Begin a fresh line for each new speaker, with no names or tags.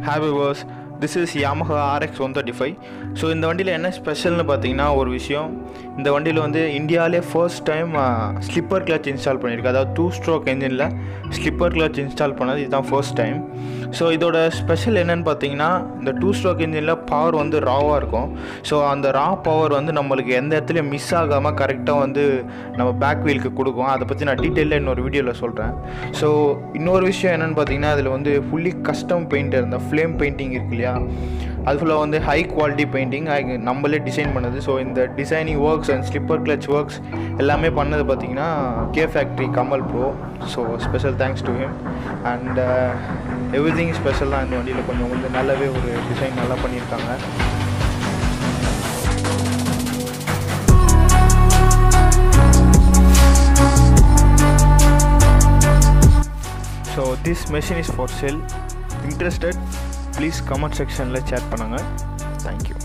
happy வர்ஸ் this is Yamaha RX one thirty five so இந்த வண்டியில் என்ன ஸ்பெஷல்னு பார்த்தீங்கன்னா ஒரு விஷயம் இந்த வண்டியில் வந்து இந்தியாவிலே first time slipper clutch install பண்ணியிருக்கு அதாவது டூ ஸ்ட்ரோக் என்ஜினில் ஸ்லிப்பர் கிளச் இன்ஸ்டால் பண்ணது இதுதான் ஃபர்ஸ்ட் டைம் ஸோ இதோட ஸ்பெஷல் என்னன்னு பார்த்தீங்கன்னா இந்த டூ ஸ்ட்ரோக் இன்ஜினில் பவர் வந்து ராவாக இருக்கும் ஸோ அந்த ரா பவர் வந்து நம்மளுக்கு எந்த இடத்துலையும் மிஸ் ஆகாமல் கரெக்டாக வந்து நம்ம பேக் வீலுக்கு கொடுக்கும் அதை பற்றி நான் டீட்டெயிலில் இன்னொரு வீடியோவில் சொல்கிறேன் ஸோ இன்னொரு விஷயம் என்னென்னு பார்த்தீங்கன்னா அதில் வந்து ஃபுல்லி கஸ்டம் பெயிண்ட் இந்த ஃப்ளேம் பெயிண்டிங் இருக்கு இல்லையா அது ஃபுல்லாக வந்து ஹை குவாலிட்டி பெயிண்டிங் நம்மளே டிசைன் பண்ணது ஸோ இந்த designing works and slipper clutch works எல்லாமே பண்ணது பார்த்தீங்கன்னா K factory Kamal bro so special thanks to him and everything special தான் இந்த வண்டியில் கொஞ்சம் வந்து நல்லாவே ஒரு டிசைன் நல்லா பண்ணியிருக்காங்க so this machine is for sell interested please comment செக்ஷனில் சேட் பண்ணுங்கள் தேங்க்யூ